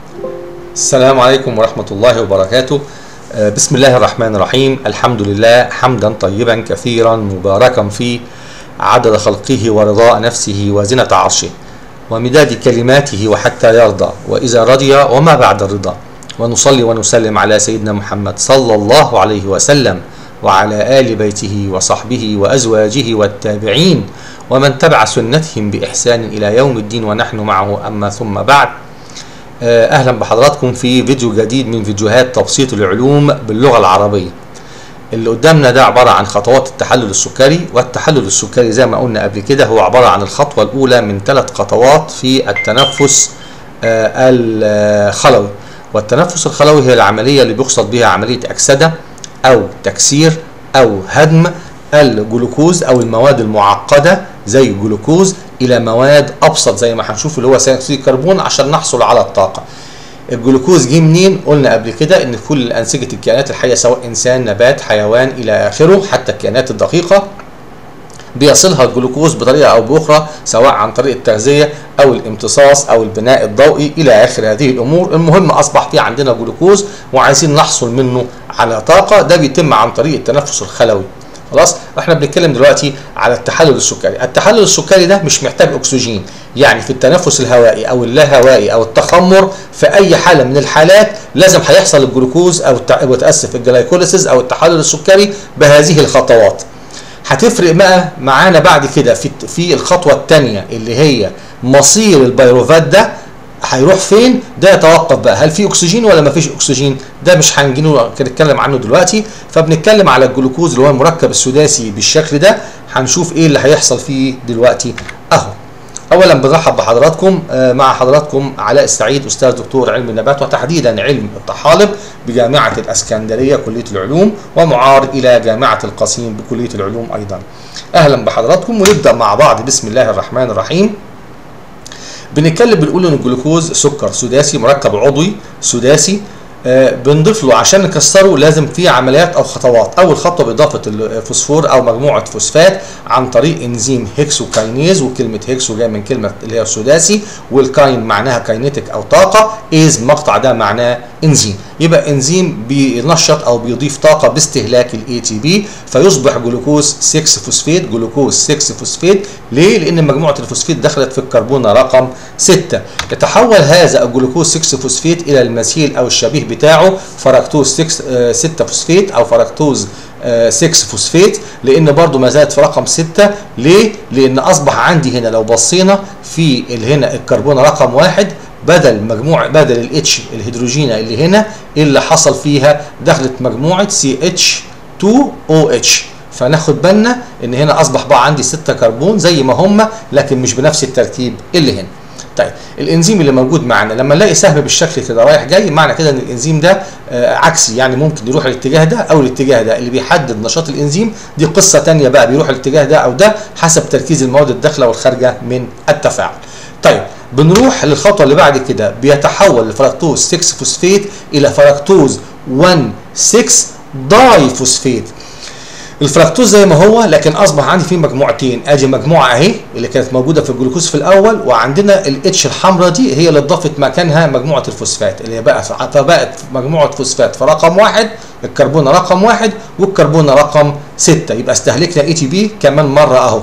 السلام عليكم ورحمة الله وبركاته آه، بسم الله الرحمن الرحيم الحمد لله حمدا طيبا كثيرا مباركا فيه عدد خلقه ورضاء نفسه وزنة عرشه ومداد كلماته وحتى يرضى وإذا رضي وما بعد الرضا ونصلي ونسلم على سيدنا محمد صلى الله عليه وسلم وعلى آل بيته وصحبه وأزواجه والتابعين ومن تبع سنتهم بإحسان إلى يوم الدين ونحن معه أما ثم بعد آه، اهلا بحضراتكم في فيديو جديد من فيديوهات تبسيط العلوم باللغه العربيه اللي قدامنا ده عباره عن خطوات التحلل السكري والتحلل السكري زي ما قلنا قبل كده هو عباره عن الخطوه الاولى من ثلاث خطوات في التنفس آه، الخلوي والتنفس الخلوي هي العمليه اللي بيقصد بها عمليه اكسده او تكسير او هدم الجلوكوز او المواد المعقده زي الجلوكوز الى مواد ابسط زي ما هنشوف اللي هو ثاني اكسيد الكربون عشان نحصل على الطاقه الجلوكوز جه منين قلنا قبل كده ان كل انسجه الكائنات الحيه سواء انسان نبات حيوان الى اخره حتى الكائنات الدقيقه بيصلها الجلوكوز بطريقه او باخرى سواء عن طريق التغذيه او الامتصاص او البناء الضوئي الى اخر هذه الامور المهم اصبح في عندنا جلوكوز وعايزين نحصل منه على طاقه ده بيتم عن طريق التنفس الخلوي خلاص احنا بنتكلم دلوقتي على التحلل السكري التحلل السكري ده مش محتاج اكسجين يعني في التنفس الهوائي او اللاهوائي او التخمر في اي حاله من الحالات لازم هيحصل الجلوكوز او الت- متاسف الجلايكوليسيس او التحلل السكري بهذه الخطوات هتفرق بقى معانا بعد كده في في الخطوه الثانيه اللي هي مصير البيروفات ده هيروح فين ده يتوقف بقى هل في اكسجين ولا ما فيش اكسجين ده مش هنجيله نتكلم عنه دلوقتي فبنتكلم على الجلوكوز اللي هو المركب السداسي بالشكل ده هنشوف ايه اللي هيحصل فيه دلوقتي اهو اولا بنرحب بحضراتكم آه، مع حضراتكم علاء السعيد استاذ دكتور علم النبات وتحديدا علم الطحالب بجامعه الاسكندريه كليه العلوم ومعار الى جامعه القصيم بكليه العلوم ايضا اهلا بحضراتكم ونبدا مع بعض بسم الله الرحمن الرحيم بنتكلم بنقول ان الجلوكوز سكر سداسي مركب عضوي سداسي آه، بنضيف له عشان نكسره لازم في عمليات او خطوات اول خطوه باضافه الفوسفور او مجموعه فوسفات عن طريق انزيم هيكسوكاينيز وكلمه هيكسو جايه من كلمه اللي هي السداسي والكاين معناها كاينيتيك او طاقه ايز مقطع ده معناه انزيم يبقى انزيم بينشط او بيضيف طاقه باستهلاك الاي تي بي فيصبح جلوكوز 6 فوسفيت جلوكوز 6 فوسفيت ليه لان مجموعه الفوسفيت دخلت في الكربونه رقم 6 يتحول هذا الجلوكوز 6 فوسفيت الى المثيل او الشبيه بتاعه فركتوز 6 آه، 6 فوسفيت او فركتوز آه، 6 فوسفيت لان برضو ما زالت في رقم 6 ليه لان اصبح عندي هنا لو بصينا في ال- هنا الكربونه رقم واحد بدل مجموع بدل الاتش الهيدروجينه اللي هنا إيه اللي حصل فيها دخلت مجموعه سي اتش 2 او اتش فناخد بالنا ان هنا اصبح بقى عندي 6 كربون زي ما هم لكن مش بنفس الترتيب اللي هنا طيب الانزيم اللي موجود معانا لما نلاقي سهم بالشكل كده رايح جاي معنى كده ان الانزيم ده آه عكسي يعني ممكن يروح الاتجاه ده او الاتجاه ده اللي بيحدد نشاط الانزيم دي قصه تانية بقى بيروح الاتجاه ده او ده حسب تركيز المواد الداخله والخارجه من التفاعل طيب بنروح للخطوه اللي بعد كده بيتحول الفركتوز 6 فوسفيت الى فركتوز 1 6 داي فوسفيت الفركتوز زي ما هو لكن اصبح عندي فيه مجموعتين ادي مجموعه اهي اللي كانت موجوده في الجلوكوز في الاول وعندنا الاتش الحمراء دي هي اللي اضافت مكانها مجموعه الفوسفات اللي بقى فبقت مجموعه فوسفات فرقم واحد الكربونه رقم واحد والكربونه رقم ستة يبقى استهلكنا اي تي بي كمان مره اهو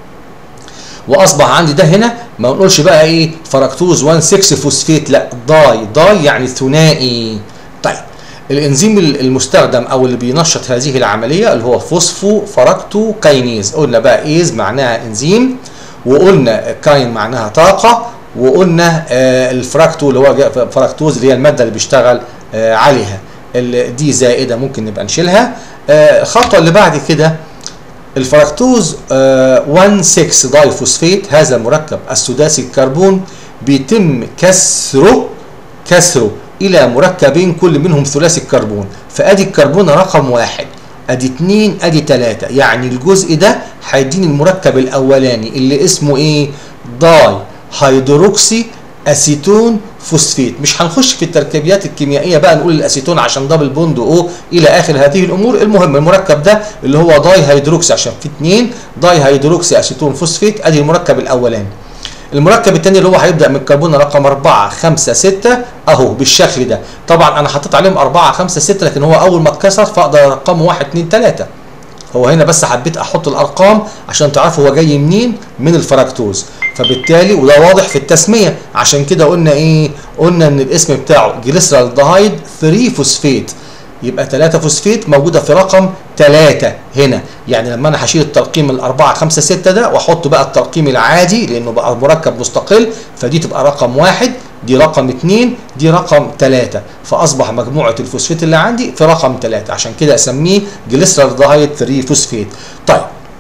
واصبح عندي ده هنا ما نقولش بقى ايه فركتوز 1 6 فوسفيت لا داي داي يعني ثنائي طيب الانزيم المستخدم او اللي بينشط هذه العمليه اللي هو فوسفو فركتو كاينيز قلنا بقى ايز معناها انزيم وقلنا كاين معناها طاقه وقلنا آه الفراكتو اللي هو جا- فركتوز اللي هي الماده اللي بيشتغل آه عليها ال- دي زائده ممكن نبقى نشيلها آه الخطوه اللي بعد كده الفركتوز آه، 1 6 داي فوسفيت هذا المركب السداسي الكربون بيتم كسره كسره الى مركبين كل منهم ثلاثي الكربون فادي الكربون رقم واحد ادي اتنين ادي تلاتة يعني الجزء ده هيديني المركب الاولاني اللي اسمه ايه داي هيدروكسي اسيتون فوسفيت مش هنخش في التركيبيات الكيميائيه بقى نقول الاسيتون عشان دبل بوند او الى اخر هذه الامور المهم المركب ده اللي هو داي هيدروكسي عشان في اتنين داي هيدروكسي اسيتون فوسفيت ادي المركب الاولاني المركب الثاني اللي هو هيبدا من الكربون رقم 4 5 6 اهو بالشكل ده طبعا انا حطيت عليهم 4 5 6 لكن هو اول ما اتكسر فاقدر ارقمه 1 2 3 هو هنا بس حبيت احط الارقام عشان تعرفوا هو جاي منين من الفركتوز فبالتالي وده واضح في التسميه عشان كده قلنا ايه قلنا ان الاسم بتاعه جليسرالدهايد 3 فوسفيت يبقى 3 فوسفيت موجوده في رقم 3 هنا يعني لما انا هشيل الترقيم ال 4 5 6 ده واحط بقى الترقيم العادي لانه بقى مركب مستقل فدي تبقى رقم واحد دي رقم 2 دي رقم 3 فاصبح مجموعه الفوسفيت اللي عندي في رقم 3 عشان كده اسميه جليسرالدهايد 3 فوسفيت طيب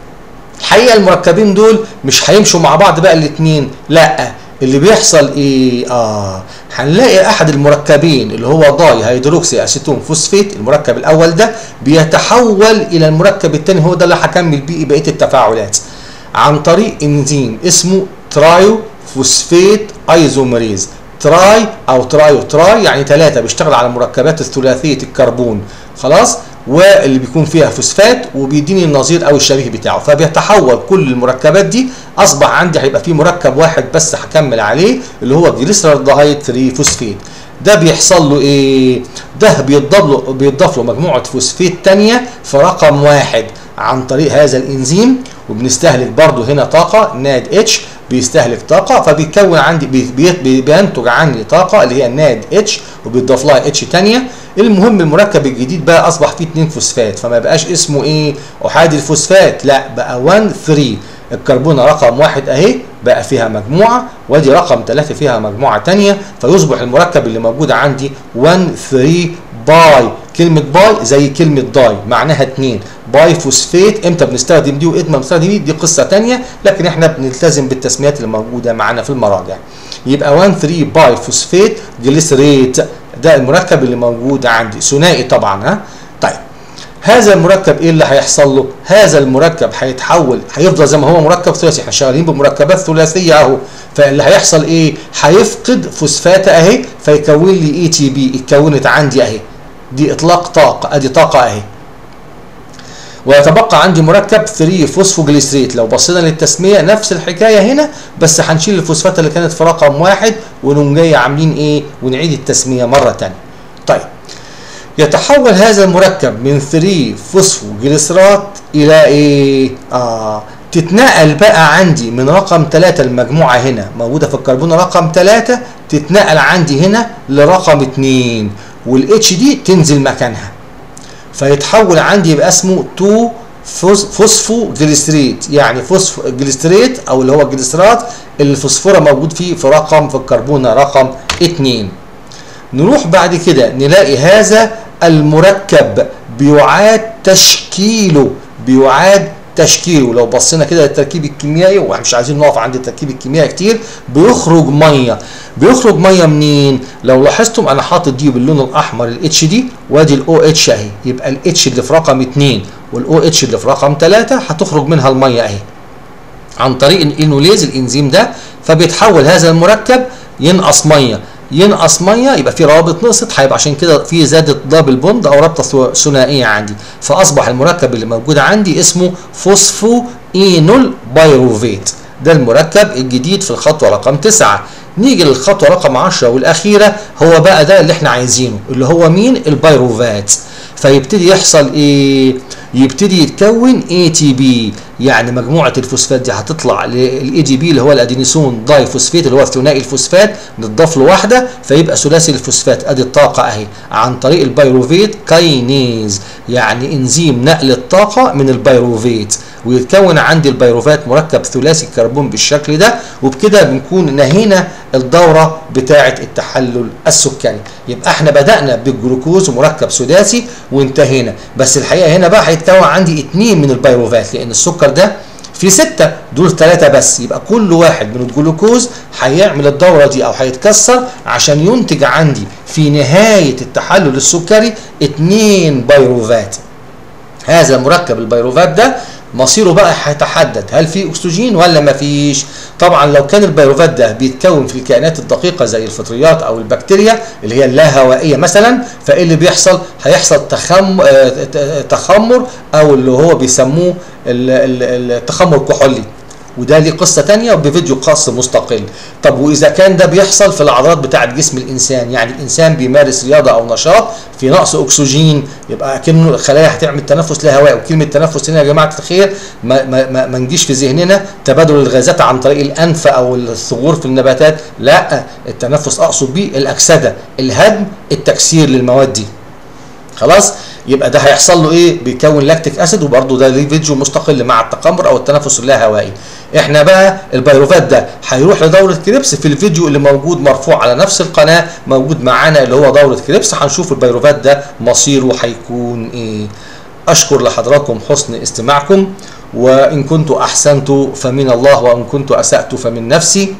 الحقيقه المركبين دول مش هيمشوا مع بعض بقى الاثنين لا اللي بيحصل ايه اه هنلاقي احد المركبين اللي هو داي هيدروكسي اسيتون فوسفيت المركب الاول ده بيتحول الى المركب الثاني هو ده اللي هكمل بيه بقيه التفاعلات عن طريق انزيم اسمه ترايو فوسفيت ايزوميريز تراي او ترايو تراي يعني ثلاثه بيشتغل على المركبات الثلاثيه الكربون خلاص واللي بيكون فيها فوسفات وبيديني النظير او الشبيه بتاعه فبيتحول كل المركبات دي اصبح عندي هيبقى في مركب واحد بس هكمل عليه اللي هو جليسرالدهايد 3 فوسفيت ده بيحصل له ايه ده بيضاف له بيضاف له مجموعه فوسفيت ثانيه في رقم واحد عن طريق هذا الانزيم وبنستهلك برضو هنا طاقه ناد اتش بيستهلك طاقه فبيتكون عندي بي بي بينتج عني طاقه اللي هي ناد اتش وبيضاف لها اتش ثانيه المهم المركب الجديد بقى اصبح فيه 2 فوسفات فما بقاش اسمه ايه احادي الفوسفات لا بقى 1 3 الكربونه رقم واحد اهي بقى فيها مجموعه وادي رقم 3 فيها مجموعه ثانيه فيصبح المركب اللي موجود عندي 1 3 باي كلمة باي زي كلمة داي معناها اتنين باي فوسفيت امتى بنستخدم دي وامتى بنستخدم دي دي قصة تانية لكن احنا بنلتزم بالتسميات اللي موجودة معانا في المراجع يبقى 1 3 باي فوسفيت جليسريت ده المركب اللي موجود عندي ثنائي طبعا ها طيب هذا المركب ايه اللي هيحصل له؟ هذا المركب هيتحول هيفضل زي ما هو مركب ثلاثي احنا شغالين بمركبات ثلاثيه اهو فاللي هيحصل ايه؟ هيفقد فوسفات اهي فيكون لي اي تي بي اتكونت عندي اهي دي اطلاق طاقه ادي طاقه اهي ويتبقى عندي مركب 3 فوسفوجليسريت لو بصينا للتسميه نفس الحكايه هنا بس هنشيل الفوسفات اللي كانت في رقم واحد ونقوم جاي عاملين ايه ونعيد التسميه مره ثانيه. طيب يتحول هذا المركب من 3 فوسفوجليسرات الى ايه؟ اه تتنقل بقى عندي من رقم 3 المجموعه هنا موجوده في الكربون رقم 3 تتنقل عندي هنا لرقم 2 والاتش دي تنزل مكانها. فيتحول عندي يبقى اسمه 2 فوسفو جليستريت يعني فوسفو جليستريت او اللي هو الجليسرات اللي الفوسفوره موجود فيه في رقم في الكربونه رقم 2 نروح بعد كده نلاقي هذا المركب بيعاد تشكيله بيعاد تشكيله لو بصينا كده للتركيب الكيميائي واحنا مش عايزين نقف عند التركيب الكيميائي كتير بيخرج ميه بيخرج ميه منين لو لاحظتم انا حاطط دي باللون الاحمر الاتش دي وادي الاو اتش اهي يبقى الاتش اللي في رقم 2 والاو اتش اللي في رقم 3 هتخرج منها الميه اهي عن طريق الانوليز الانزيم ده فبيتحول هذا المركب ينقص ميه ينقص ميه يبقى في روابط نقصت هيبقى عشان كده في زادت دبل بوند او رابطه ثنائيه عندي فاصبح المركب اللي موجود عندي اسمه فوسفو اينول بايروفيت ده المركب الجديد في الخطوه رقم 9 نيجي للخطوه رقم 10 والاخيره هو بقى ده اللي احنا عايزينه اللي هو مين البايروفات فيبتدي يحصل ايه يبتدي يتكون اي تي بي يعني مجموعه الفوسفات دي هتطلع للاي دي بي اللي هو الادينيسون داي فوسفيت اللي هو ثنائي الفوسفات نضاف له واحده فيبقى ثلاثي الفوسفات ادي الطاقه اهي عن طريق البيروفيت كاينيز يعني انزيم نقل الطاقه من البيروفيت ويتكون عندي البيروفات مركب ثلاثي الكربون بالشكل ده وبكده بنكون نهينا الدوره بتاعه التحلل السكري يبقى احنا بدانا بالجلوكوز مركب سداسي وانتهينا بس الحقيقه هنا بقى هيتكون عندي اثنين من البيروفات لان السكر ده في ستة دول ثلاثة بس يبقى كل واحد من الجلوكوز هيعمل الدورة دي أو هيتكسر عشان ينتج عندي في نهاية التحلل السكري اتنين بيروفات هذا المركب البيروفات ده مصيره بقى هيتحدد هل في اكسجين ولا ما فيش طبعا لو كان البيروفات ده بيتكون في الكائنات الدقيقه زي الفطريات او البكتيريا اللي هي اللا هوائيه مثلا فايه اللي بيحصل هيحصل تخم تخمر او اللي هو بيسموه التخمر الكحولي وده ليه قصه تانية وبفيديو خاص مستقل طب واذا كان ده بيحصل في العضلات بتاعه جسم الانسان يعني الانسان بيمارس رياضه او نشاط في نقص اكسجين يبقى كأنه الخلايا هتعمل تنفس لا هواء وكلمه تنفس هنا يا جماعه الخير ما, ما, ما, ما نجيش في ذهننا تبادل الغازات عن طريق الانف او الثغور في النباتات لا التنفس اقصد بيه الاكسده الهدم التكسير للمواد دي خلاص يبقى ده هيحصل له ايه بيكون لاكتيك اسيد وبرده ده ليه فيديو مستقل مع التقمر او التنفس اللا هوائي احنا بقى البيروفات ده هيروح لدوره كريبس في الفيديو اللي موجود مرفوع على نفس القناه موجود معانا اللي هو دوره كريبس هنشوف البيروفات ده مصيره هيكون ايه اشكر لحضراتكم حسن استماعكم وان كنت احسنت فمن الله وان كنت اسات فمن نفسي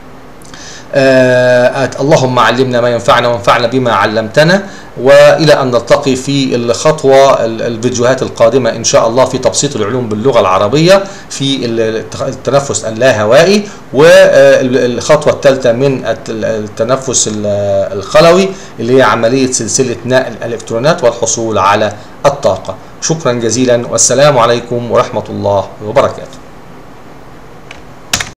آه اللهم علمنا ما ينفعنا وانفعنا بما علمتنا والى ان نلتقي في الخطوه الفيديوهات القادمه ان شاء الله في تبسيط العلوم باللغه العربيه في التنفس اللاهوائي والخطوه الثالثه من التنفس الخلوي اللي هي عمليه سلسله نقل الالكترونات والحصول على الطاقه شكرا جزيلا والسلام عليكم ورحمه الله وبركاته